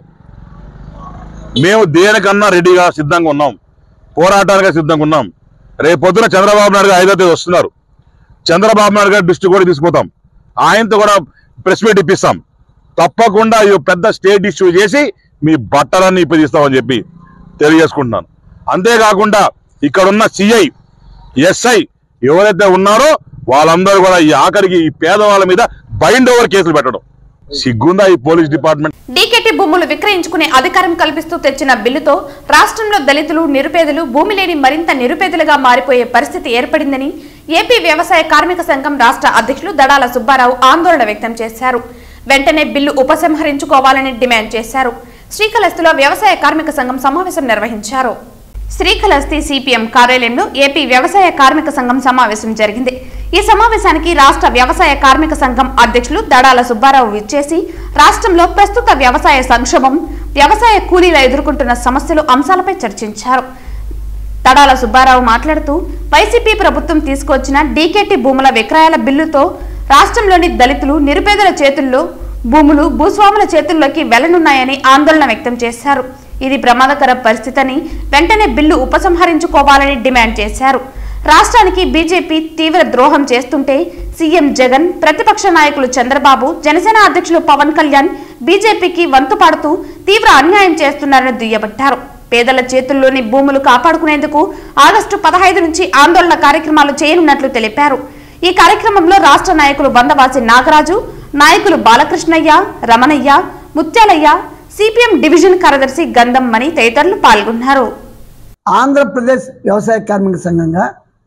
మేము దేనికన్నా రెడీగా సిద్ధంగా ఉన్నాం పోరాటానికి సిద్ధంగా ఉన్నాం రేపు పొద్దున చంద్రబాబు నాయుడు గారు ఐదో తేదీ వస్తున్నారు చంద్రబాబు నాయుడు గారి దృష్టి కూడా తీసుకుపోతాం ఆయనతో కూడా ప్రెస్ మీట్ ఇప్పిస్తాం తప్పకుండా ఈ పెద్ద స్టేట్ ఇష్యూ చేసి మీ బట్టలన్నీ ఇప్పిస్తామని చెప్పి తెలియజేసుకుంటున్నాను అంతేకాకుండా ఇక్కడ ఉన్న సిఐ ఎస్ఐ ఎవరైతే ఉన్నారో వాళ్ళందరూ కూడా ఈ ఆఖరికి ఈ పేదవాళ్ళ మీద బైండ్ ఓవర్ కేసులు పెట్టడం సిగ్గుందా ఈ పోలీస్ డిపార్ట్మెంట్ డీకేటీ భూములు విక్రయించుకునే అధికారం కల్పిస్తూ తెచ్చిన బిల్లుతో రాష్ట్రంలో దళితులు నిరుపేదలు భూమి లేని మరింత నిరుపేదలుగా మారిపోయే పరిస్థితి ఏర్పడిందని ఏపీ వ్యవసాయ కార్మిక సంఘం రాష్ట్ర అధ్యక్షులు దడాల సుబ్బారావు ఆందోళన వ్యక్తం చేశారు వెంటనే బిల్లు ఉపసంహరించుకోవాలని డిమాండ్ చేశారు శ్రీకాళహస్తిలో వ్యవసాయ కార్మిక సంఘం సమావేశం నిర్వహించారు శ్రీకాళహస్తి సిపిఎం కార్యాలయంలో ఏపీ వ్యవసాయ కార్మిక సంఘం సమావేశం జరిగింది ఈ సమావేశానికి రాష్ట్ర వ్యవసాయ కార్మిక సంఘం అధ్యక్షులు దడాల సుబ్బారావు విచ్చేసి రాష్ట్రంలో ప్రస్తుత వ్యవసాయ సంక్షోభం వ్యవసాయ కూలీల ఎదుర్కొంటున్న సమస్యలు అంశాలపై చర్చించారు తడాల సుబ్బారావు మాట్లాడుతూ వైసీపీ ప్రభుత్వం తీసుకొచ్చిన డీకేటీ భూముల విక్రయాల బిల్లుతో రాష్ట్రంలోని దళితులు నిరుపేదల చేతుల్లో భూములు భూస్వాముల చేతుల్లోకి వెళ్లనున్నాయని ఆందోళన వ్యక్తం చేశారు ఇది ప్రమాదకర పరిస్థితిని వెంటనే బిల్లు ఉపసంహరించుకోవాలని డిమాండ్ చేశారు రాష్ట్రానికి బీజేపీ తీవ్ర ద్రోహం చేస్తుంటే సీఎం జగన్ ప్రతిపక్ష నాయకులు చంద్రబాబు జనసేన అధ్యక్షులు పవన్ కళ్యాణ్ బీజేపీకి వంతు పాడుతూ తీవ్ర అన్యాయం చేస్తున్నారని దుయ్యబట్టారు పేదల చేతుల్లోని భూములు కాపాడుకునేందుకు ఆగస్టు పదహైదు నుంచి ఆందోళన కార్యక్రమాలు చేయనున్నట్లు తెలిపారు ఈ కార్యక్రమంలో రాష్ట్ర నాయకులు వందవాసి నాగరాజు నాయకులు బాలకృష్ణయ్య రమణయ్య ముత్యాలయ్య సిపిఎం డివిజన్ కార్యదర్శి గంధం మణి తదితరులు పాల్గొన్నారు ఆంధ్రప్రదేశ్ వ్యవసాయ కార్మిక సంఘంగా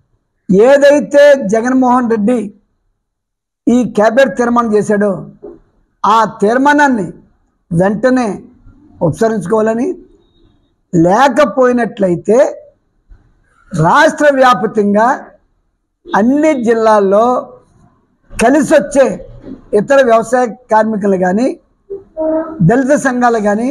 ఏదైతే జగన్మోహన్ రెడ్డి ఈ క్యాబినెట్ తీర్మానం చేశాడో ఆ తీర్మానాన్ని వెంటనే ఉపసరించుకోవాలని లేకపోయినట్లయితే రాష్ట్ర వ్యాప్తంగా అన్ని జిల్లాల్లో కలిసి వచ్చే ఇతర వ్యవసాయ కార్మికులు కానీ దళిత సంఘాలు కానీ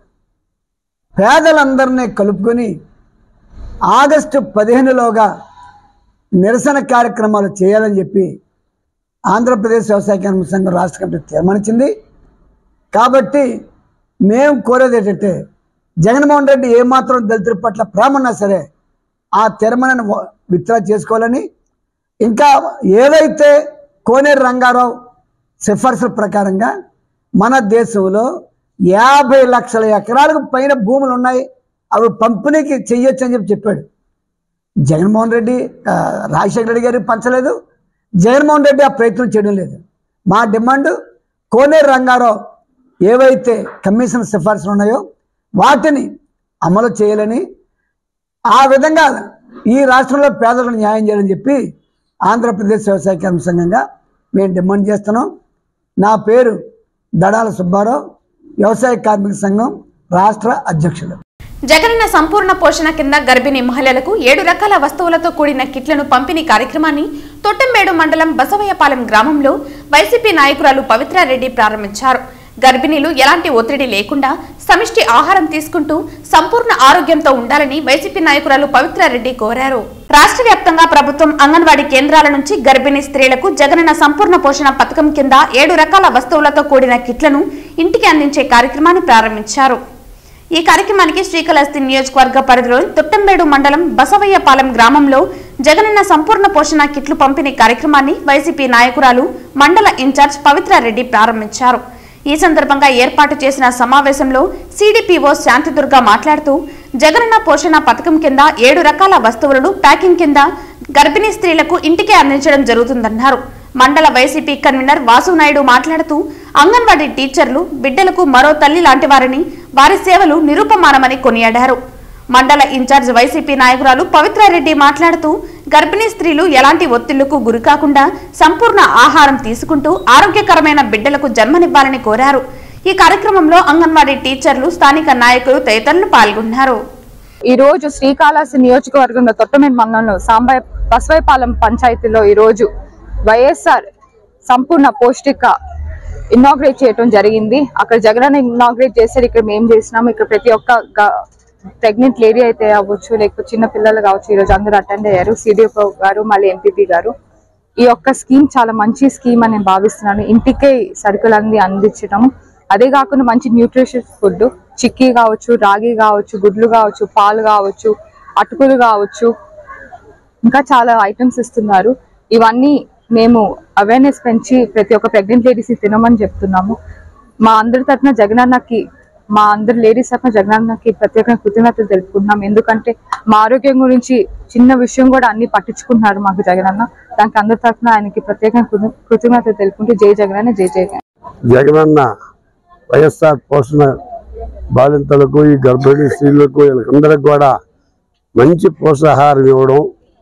పేదలందరినీ కలుపుకొని ఆగస్టు పదిహేనులోగా నిరసన కార్యక్రమాలు చేయాలని చెప్పి ఆంధ్రప్రదేశ్ వ్యవసాయ కార్మిక సంఘం రాష్ట్ర కమిటీ తీర్మానించింది కాబట్టి మేము కోరేది ఏంటంటే జగన్మోహన్ రెడ్డి ఏమాత్రం దళితుల పట్ల ప్రేమ ఉన్నా సరే ఆ తీర్మానాన్ని వ- విత్డ్రా చేసుకోవాలని ఇంకా ఏదైతే కోనేరు రంగారావు సిఫార్సుల ప్రకారంగా మన దేశంలో యాభై లక్షల ఎకరాలకు పైన భూములు ఉన్నాయి అవి పంపిణీకి చెయ్యొచ్చు అని చెప్పి చెప్పాడు జగన్మోహన్ రెడ్డి ఆ, రాజశేఖర రెడ్డి గారు పంచలేదు జగన్మోహన్ రెడ్డి ఆ ప్రయత్నం చేయడం లేదు మా డిమాండ్ కోనేరు రంగారావు ఏవైతే కమిషన్ సిఫార్సులు ఉన్నాయో వాటిని అమలు చేయాలని ఆ విధంగా ఈ రాష్ట్రంలో పేదలకు న్యాయం చేయాలని చెప్పి ఆంధ్రప్రదేశ్ వ్యవసాయ కార్మిక సంఘంగా మేము డిమాండ్ చేస్తున్నాం నా పేరు దడాల సుబ్బారావు వ్యవసాయ కార్మిక సంఘం రాష్ట్ర అధ్యక్షుడు జగనన్న సంపూర్ణ పోషణ కింద గర్భిణీ మహిళలకు ఏడు రకాల వస్తువులతో కూడిన కిట్లను పంపిణీ కార్యక్రమాన్ని తొట్టంబేడు మండలం బసవయ్యపాలెం గ్రామంలో వైసీపీ నాయకురాలు పవిత్రారెడ్డి ప్రారంభించారు గర్భిణీలు ఎలాంటి ఒత్తిడి లేకుండా సమిష్టి ఆహారం తీసుకుంటూ సంపూర్ణ ఆరోగ్యంతో ఉండాలని వైసీపీ నాయకురాలు పవిత్రారెడ్డి కోరారు రాష్ట్ర వ్యాప్తంగా ప్రభుత్వం అంగన్వాడీ కేంద్రాల నుంచి గర్భిణీ స్త్రీలకు జగనన్న సంపూర్ణ పోషణ పథకం కింద ఏడు రకాల వస్తువులతో కూడిన కిట్లను ఇంటికి అందించే కార్యక్రమాన్ని ప్రారంభించారు ఈ కార్యక్రమానికి శ్రీకాళహస్తి నియోజకవర్గ పరిధిలోని తొట్టంబేడు మండలం బసవయ్యపాలెం గ్రామంలో జగనన్న సంపూర్ణ పోషణ కిట్లు పంపిణీ కార్యక్రమాన్ని వైసీపీ నాయకురాలు మండల ఇన్ఛార్జ్ పవిత్రారెడ్డి ప్రారంభించారు ఈ సందర్భంగా ఏర్పాటు చేసిన సమావేశంలో సిడిపిఓ శాంతిదుర్గ మాట్లాడుతూ జగనన్న పోషణ పథకం కింద ఏడు రకాల వస్తువులను ప్యాకింగ్ కింద గర్భిణీ స్త్రీలకు ఇంటికే అందించడం జరుగుతుందన్నారు మండల వైసీపీ కన్వీనర్ వాసునాయుడు మాట్లాడుతూ అంగన్వాడీ టీచర్లు బిడ్డలకు మరో తల్లి లాంటి వారని వారి సేవలు నిరూపమానమని కొనియాడారు మండల ఇన్ఛార్జ్ వైసీపీ నాయకురాలు పవిత్రారెడ్డి మాట్లాడుతూ గర్భిణీ స్త్రీలు ఎలాంటి ఒత్తిళ్లకు గురికాకుండా సంపూర్ణ ఆహారం తీసుకుంటూ ఆరోగ్యకరమైన బిడ్డలకు జన్మనివ్వాలని కోరారు ఈ కార్యక్రమంలో అంగన్వాడీ టీచర్లు స్థానిక నాయకులు తదితరులు పాల్గొన్నారు ఈ రోజు శ్రీకాళహస్తి నియోజకవర్గంలో తొట్టమేటి మండలంలో సాంబయ్య బసవైపాలెం పంచాయతీలో ఈ రోజు వైఎస్ఆర్ సంపూర్ణ పౌష్టిక ఇనాగ్రేట్ చేయడం జరిగింది అక్కడ జగన్ ఇనాగ్రేట్ చేశారు ఇక్కడ మేము చేసినాము ఇక్కడ ప్రతి ఒక్క ప్రెగ్నెంట్ లేడీ అయితే అవ్వచ్చు లేకపోతే చిన్న పిల్లలు కావచ్చు ఈ రోజు అందరూ అటెండ్ అయ్యారు సిడిఓ గారు మళ్ళీ ఎంపీపీ గారు ఈ యొక్క స్కీమ్ చాలా మంచి స్కీమ్ అని నేను భావిస్తున్నాను ఇంటికే సరుకులన్నీ అందించడం అదే కాకుండా మంచి న్యూట్రిషియస్ ఫుడ్ చిక్కీ కావచ్చు రాగి కావచ్చు గుడ్లు కావచ్చు పాలు కావచ్చు అటుకులు కావచ్చు ఇంకా చాలా ఐటమ్స్ ఇస్తున్నారు ఇవన్నీ మేము అవేర్నెస్ పెంచి ప్రతి ఒక్క ప్రెగ్నెంట్ లేడీస్ తినమని చెప్తున్నాము మా అందరి తరఫున జగనన్నకి మా అందరి లేడీస్ తరఫున జగనన్నకి ప్రత్యేకంగా కృతజ్ఞతలు తెలుపుకుంటున్నాం ఎందుకంటే మా ఆరోగ్యం గురించి చిన్న విషయం కూడా అన్ని పట్టించుకుంటున్నారు మాకు జగనన్న దానికి అందరి తరఫున ఆయనకి ప్రత్యేకంగా కృత- కృతజ్ఞతలు తెలుపుకుంటూ జై జగనన్న జై జై జగన్ జగనన్న వైఎస్ఆర్ పోషణ బాలింతలకు ఈ గర్భిణీ స్త్రీలకు వీళ్ళకందరికి కూడా మంచి పోషాహారం ఇవ్వడం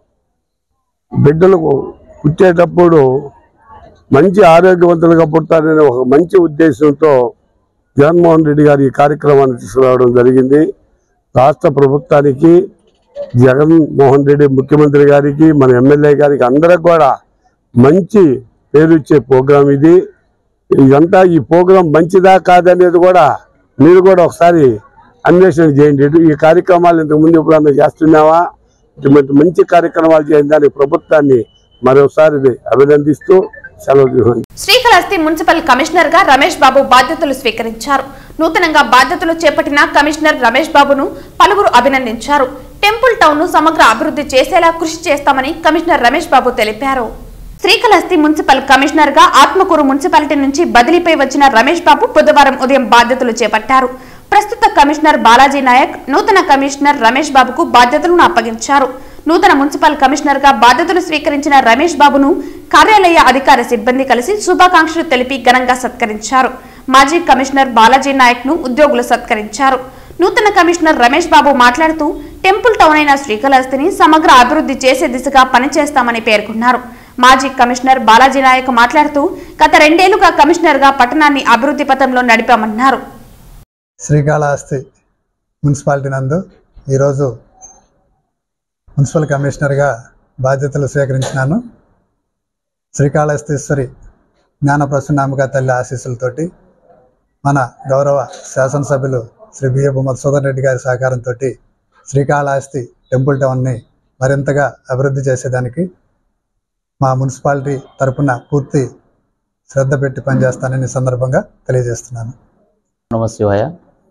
బిడ్డలకు పుట్టేటప్పుడు మంచి ఆరోగ్యవంతులుగా పుట్టాలనే ఒక మంచి ఉద్దేశంతో జగన్మోహన్ రెడ్డి గారు ఈ కార్యక్రమాన్ని తీసుకురావడం జరిగింది రాష్ట్ర ప్రభుత్వానికి జగన్మోహన్ రెడ్డి ముఖ్యమంత్రి గారికి మన ఎమ్మెల్యే గారికి అందరికి కూడా మంచి పేరు ఇచ్చే ప్రోగ్రాం ఇది ఇదంతా ఈ ప్రోగ్రాం మంచిదా కాదనేది కూడా మీరు కూడా ఒకసారి అన్వేషణ చేయండి ఇటు ఈ కార్యక్రమాలు ఇంతకు ముందు ఎప్పుడన్నా చేస్తున్నావా ఇటువంటి మంచి కార్యక్రమాలు చేయండి దానికి ప్రభుత్వాన్ని మరోసారి అభినందిస్తూ సెలవు తీసుకుంటున్నాను. శ్రీకాళహస్తి మున్సిపల్ కమిషనర్ గా రమేష్ బాబు బాధ్యతలు స్వీకరించారు నూతనంగా బాధ్యతలు చేపట్టిన కమిషనర్ రమేష్ బాబును పలువురు అభినందించారు టెంపుల్ టౌన్ ను సమగ్ర అభివృద్ధి చేసేలా కృషి చేస్తామని కమిషనర్ రమేష్ బాబు తెలిపారు శ్రీకాళహస్తి మున్సిపల్ కమిషనర్ గా ఆత్మకూరు మున్సిపాలిటీ నుంచి బదిలీపై వచ్చిన రమేష్ బాబు బుధవారం ఉదయం బాధ్యతలు చేపట్టారు ప్రస్తుత కమిషనర్ బాలాజీ నాయక్ నూతన కమిషనర్ రమేష్ బాబుకు బాధ్యతలను అప్పగించారు నూతన మున్సిపల్ కమిషనర్ గా బాధ్యతలు స్వీకరించిన రమేష్ బాబును కార్యాలయ అధికార సిబ్బంది కలిసి శుభాకాంక్షలు తెలిపి ఘనంగా సత్కరించారు మాజీ కమిషనర్ బాలాజీ నాయక్ ను ఉద్యోగులు సత్కరించారు నూతన కమిషనర్ రమేష్ బాబు మాట్లాడుతూ టెంపుల్ టౌన్ అయిన శ్రీకాళహస్తిని సమగ్ర అభివృద్ధి చేసే దిశగా పనిచేస్తామని పేర్కొన్నారు మాజీ కమిషనర్ బాలాజీ నాయక్ మాట్లాడుతూ గత రెండేళ్లుగా కమిషనర్ గా పట్టణాన్ని అభివృద్ధి పథంలో నడిపామన్నారు శ్రీకాళహస్తి మున్సిపాలిటీ నందు ఈరోజు మున్సిపల్ కమిషనర్గా బాధ్యతలు స్వీకరించినాను శ్రీకాళహస్తీశ్వరి జ్ఞాన ప్రసన్నామిక తల్లి ఆశీస్సులతోటి మన గౌరవ శాసనసభ్యులు శ్రీ బియ్యపు మధుసూదన్ రెడ్డి గారి సహకారంతో శ్రీకాళహస్తి టెంపుల్ టౌన్ని మరింతగా అభివృద్ధి చేసేదానికి మా మున్సిపాలిటీ తరపున పూర్తి శ్రద్ధ పెట్టి పనిచేస్తానని ఈ సందర్భంగా తెలియజేస్తున్నాను నమ శివాయ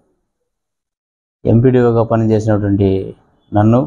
ఎంపీడీఓగా పనిచేసినటువంటి నన్ను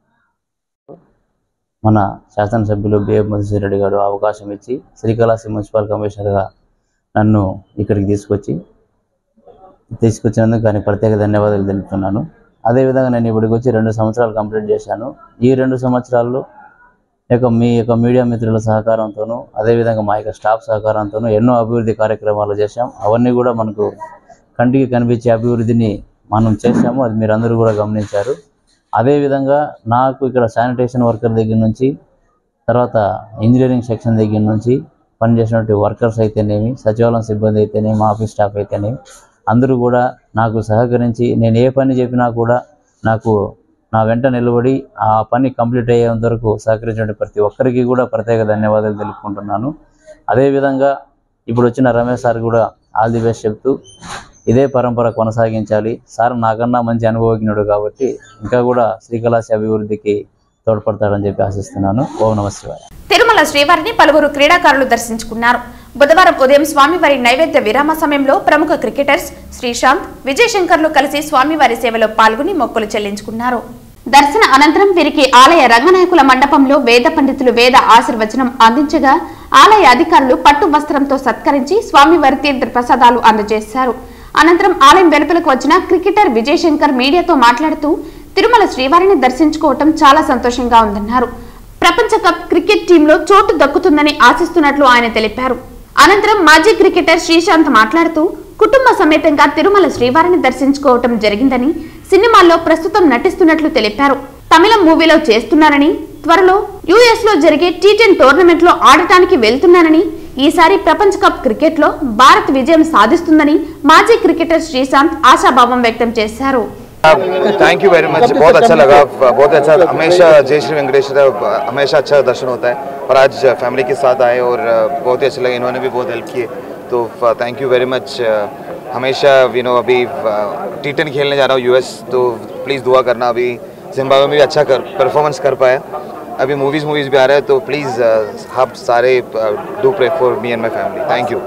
మన శాసనసభ్యులు బిఎఫ్ మధుసూర్ రెడ్డి గారు అవకాశం ఇచ్చి శ్రీకాళహస్తి మున్సిపల్ కమిషనర్గా నన్ను ఇక్కడికి తీసుకొచ్చి తీసుకొచ్చినందుకు కానీ ప్రత్యేక ధన్యవాదాలు తెలుపుతున్నాను అదేవిధంగా నేను ఇప్పటికి వచ్చి రెండు సంవత్సరాలు కంప్లీట్ చేశాను ఈ రెండు సంవత్సరాల్లో యొక్క మీ యొక్క మీడియా మిత్రుల సహకారంతోనూ అదేవిధంగా మా యొక్క స్టాఫ్ సహకారంతోనూ ఎన్నో అభివృద్ధి కార్యక్రమాలు చేశాం అవన్నీ కూడా మనకు కంటికి కనిపించే అభివృద్ధిని మనం చేశాము అది మీరు అందరూ కూడా గమనించారు అదేవిధంగా నాకు ఇక్కడ శానిటేషన్ వర్కర్ దగ్గర నుంచి తర్వాత ఇంజనీరింగ్ సెక్షన్ దగ్గర నుంచి పనిచేసినటువంటి వర్కర్స్ అయితేనేమి సచివాలయం సిబ్బంది అయితేనేమి మా ఆఫీస్ స్టాఫ్ అయితేనేమి అందరూ కూడా నాకు సహకరించి నేను ఏ పని చెప్పినా కూడా నాకు నా వెంట నిలబడి ఆ పని కంప్లీట్ అయ్యేంత వరకు సహకరించిన ప్రతి ఒక్కరికి కూడా ప్రత్యేక ధన్యవాదాలు తెలుపుకుంటున్నాను అదేవిధంగా ఇప్పుడు వచ్చిన రమేష్ సార్ కూడా ఆల్ ది బెస్ట్ చెప్తూ ఇదే పరంపర కొనసాగించాలి సార్ నాకన్నా మంచి అనుభవజ్ఞుడు కాబట్టి ఇంకా కూడా శ్రీకళాశి అభివృద్ధికి తోడ్పడతాడని చెప్పి ఆశిస్తున్నాను ఓం నమ శివాయ తిరుమల శ్రీవారిని పలువురు క్రీడాకారులు దర్శించుకున్నారు బుధవారం ఉదయం స్వామివారి నైవేద్య విరామ సమయంలో ప్రముఖ క్రికెటర్స్ శ్రీశాంత్ విజయ్ శంకర్లు కలిసి స్వామివారి సేవలో పాల్గొని మొక్కులు చెల్లించుకున్నారు దర్శన అనంతరం వీరికి ఆలయ రంగనాయకుల మండపంలో వేద పండితులు వేద ఆశీర్వచనం అందించగా ఆలయ అధికారులు పట్టు వస్త్రంతో సత్కరించి స్వామివారి తీర్థ ప్రసాదాలు అందజేశారు అనంతరం ఆలయం వెలుపలకు వచ్చిన క్రికెటర్ విజయ్ శంకర్ మీడియాతో మాట్లాడుతూ తిరుమల శ్రీవారిని దర్శించుకోవటం చాలా సంతోషంగా ఉందన్నారు ప్రపంచ కప్ క్రికెట్ టీంలో చోటు దక్కుతుందని ఆశిస్తున్నట్లు ఆయన తెలిపారు అనంతరం మాజీ క్రికెటర్ శ్రీశాంత్ మాట్లాడుతూ కుటుంబ సమేతంగా తిరుమల శ్రీవారిని దర్శించుకోవటం జరిగిందని సినిమాల్లో ప్రస్తుతం నటిస్తున్నట్లు తెలిపారు తమిళం మూవీలో చేస్తున్నానని త్వరలో యుఎస్ లో జరిగే టీ టెన్ టోర్నమెంట్ లో ఆడటానికి వెళ్తున్నానని ఈసారి ప్రపంచ కప్ క్రికెట్ లో భారత్ విజయం సాధిస్తుందని మాజీ క్రికెటర్ శ్రీశాంత్ ఆశాభావం వ్యక్తం చేశారు थैंक यू वेरी मच बहुत अच्छा लगा बहुत अच्छा हमेशा जय श्री वेंकटेश्वर हमेशा अच्छा दर्शन होता है और आज फैमिली के साथ आए और बहुत ही अच्छा लगा इन्होंने भी बहुत हेल्प किए तो थैंक यू वेरी मच हमेशा यू नो अभी टी टेन खेलने जा रहा हूँ यूएस तो प्लीज़ दुआ करना अभी जिम्बाब्वे में भी अच्छा कर परफॉर्मेंस कर पाया अभी मूवीज़ मूवीज़ भी आ रहे हैं तो प्लीज़ आप सारे do pray for me and my family thank you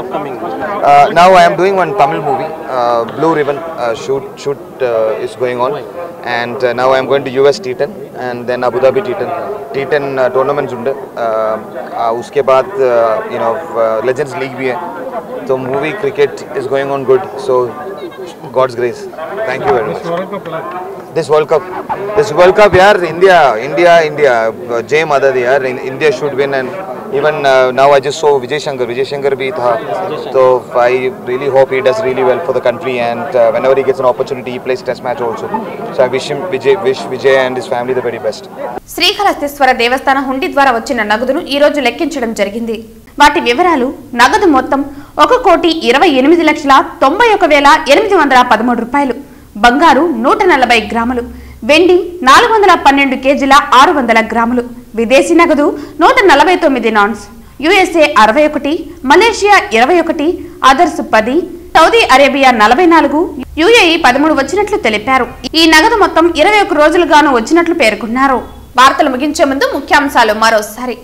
Uh, now I am doing one Tamil movie, uh, Blue Ribbon uh, shoot. Shoot uh, is going on, and uh, now I am going to US T10 and then Abu Dhabi T10. T10 uh, tournaments ഉണ്ട് uh, uh, उसके बाद यू नो लेजेंड्स लीग भी है तो movie cricket is going on good so God's grace thank you very much this World Cup. This World Cup, yaar, India, India, India. Uh, Jay Madad, yaar, in, India should win, and even uh, now I just saw Vijay Shankar. Vijay Shankar bhi tha. So I really hope he does really well for the country, and uh, whenever he gets an opportunity, he plays Test match also. So I wish him Vijay, wish Vijay and his family the very best. Srikalahasteeswara దేవస్థాన హుండీ ద్వారా వచ్చిన నగదును ఈ రోజు లెక్కించడం జరిగింది వాటి వివరాలు నగదు మొత్తం ఒక కోటి ఇరవై ఎనిమిది లక్షల తొంభై ఒక వేల ఎనిమిది వందల పదమూడు రూపాయలు బంగారు నూట నలభై గ్రాములు వెండి నాలుగు వందల పన్నెండు కేజీల ఆరు వందల గ్రాములు విదేశీ నగదు నూట నలభై తొమ్మిది నాన్స్ యుఎస్ఏ అరవై ఒకటి మలేషియా ఇరవై ఒకటి అదర్స్ పది సౌదీ అరేబియా నలభై నాలుగు యుఏఈ పదమూడు వచ్చినట్లు తెలిపారు ఈ నగదు మొత్తం ఇరవై ఒక రోజులుగాను వచ్చినట్లు పేర్కొన్నారు వార్తలు ముగించే ముందు ముఖ్యాంశాలు మరోసారి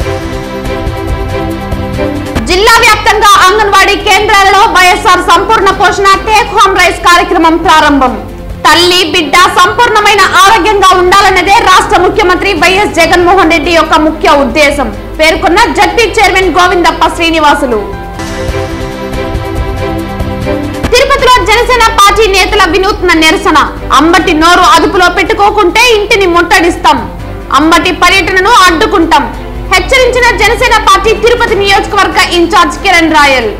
జిల్లా వ్యాప్తంగా అంగన్వాడీ కేంద్రాలలో వైఎస్ఆర్ సంపూర్ణ పోషణ టేక్ హోమ్ రైస్ కార్యక్రమం ప్రారంభం తల్లి బిడ్డ సంపూర్ణమైన ఆరోగ్యంగా ఉండాలన్నదే రాష్ట్ర ముఖ్యమంత్రి వైఎస్ జగన్మోహన్ రెడ్డి యొక్క ముఖ్య ఉద్దేశం పేర్కొన్న జడ్పీ చైర్మన్ గోవిందప్ప శ్రీనివాసులు తిరుపతిలో జనసేన పార్టీ నేతల వినూత్న నిరసన అంబటి నోరు అదుపులో పెట్టుకోకుంటే ఇంటిని ముట్టడిస్తాం అంబటి పర్యటనను అడ్డుకుంటాం హెచ్చరించిన జనసేన పార్టీ తిరుపతి నియోజకవర్గ ఇన్ఛార్జ్ కిరణ్ రాయల్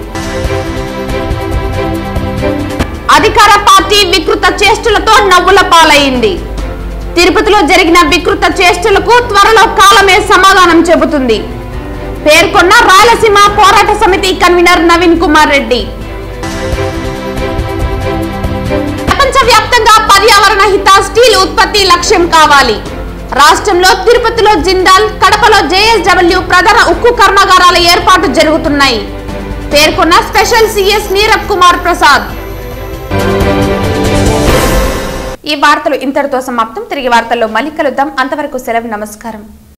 అధికార పార్టీ వికృత చేష్టలతో నవ్వుల పాలైంది తిరుపతిలో జరిగిన వికృత చేష్టలకు త్వరలో కాలమే సమాధానం చెబుతుంది పేర్కొన్న రాయలసీమ పోరాట సమితి కన్వీనర్ నవీన్ కుమార్ రెడ్డి ప్రపంచవ్యాప్తంగా పర్యావరణ హిత స్టీల్ ఉత్పత్తి లక్ష్యం కావాలి రాష్ట్రంలో తిరుపతిలో జిందాల్ కడపలో జేఎస్డబ్ల్యూ ప్రధాన ఉక్కు కర్మాగారాల ఏర్పాటు జరుగుతున్నాయి పేర్కొన్న స్పెషల్ సిఎస్ నీరబ్ కుమార్ ప్రసాద్ ఈ వార్తలు ఇంతటితో సమాప్తం తిరిగి వార్తల్లో మళ్ళీ కలుద్దాం అంతవరకు సెలవు నమస్కారం